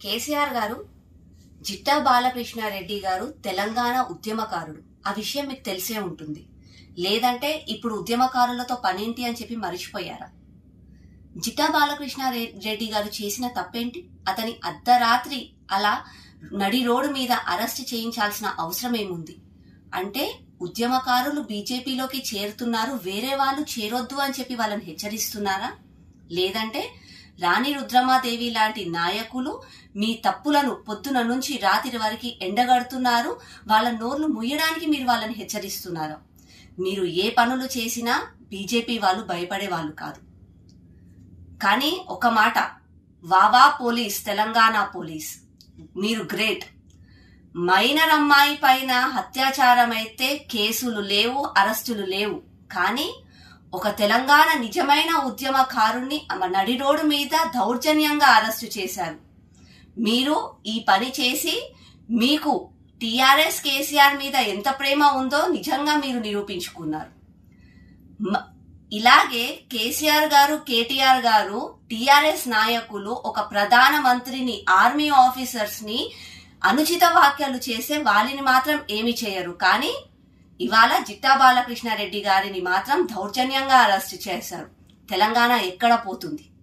కేసీఆర్ గారు జిట్టా బాలకృష్ణారెడ్డి గారు తెలంగాణ ఉద్యమకారుడు ఆ విషయం మీకు తెలిసే ఉంటుంది లేదంటే ఇప్పుడు ఉద్యమకారులతో పనేంటి అని చెప్పి మర్చిపోయారా జిట్టా బాలకృష్ణారెడ్డి గారు చేసిన తప్పేంటి అతని అర్ధరాత్రి అలా నడి రోడ్డు మీద అరెస్ట్ చేయించాల్సిన అవసరం ఏముంది అంటే ఉద్యమకారులు బీజేపీలోకి చేరుతున్నారు వేరే వాళ్ళు చేరొద్దు అని చెప్పి వాళ్ళని హెచ్చరిస్తున్నారా లేదంటే రాణి రుద్రమాదేవి లాంటి నాయకులు మీ తప్పులను పొద్దున నుంచి రాత్రి వరకు ఎండగడుతున్నారు వాళ్ళ నోర్లు ముయ్యడానికి మీరు వాళ్ళని హెచ్చరిస్తున్నారు మీరు ఏ పనులు చేసినా బీజేపీ వాళ్ళు భయపడే వాళ్ళు కాదు కానీ ఒక మాట వావా పోలీస్ తెలంగాణ పోలీస్ మీరు గ్రేట్ మైనర్ అమ్మాయి పైన అత్యాచారం అయితే కేసులు లేవు అరెస్టులు లేవు కానీ ఒక తెలంగాణ నిజమైన ఉద్యమకారుణ్ణి నడి రోడ్డు మీద దౌర్జన్యంగా అరెస్టు చేశారు మీరు ఈ పని చేసి మీకు టిఆర్ఎస్ కేసీఆర్ మీద ఎంత ప్రేమ ఉందో నిజంగా మీరు నిరూపించుకున్నారు మ- ఇలాగే కేసీఆర్ గారు కేటీఆర్ గారు టిఆర్ఎస్ నాయకులు ఒక ప్రధాన మంత్రిని ఆర్మీ ఆఫీసర్స్ ని అనుచిత వాక్యాలు చేసే వాళ్ళని మాత్రం ఏమి చేయరు కానీ ఇవాళ జిట్టా బాలకృష్ణారెడ్డి గారిని మాత్రం దౌర్జన్యంగా అరెస్ట్ చేశారు తెలంగాణ ఎక్కడ పోతుంది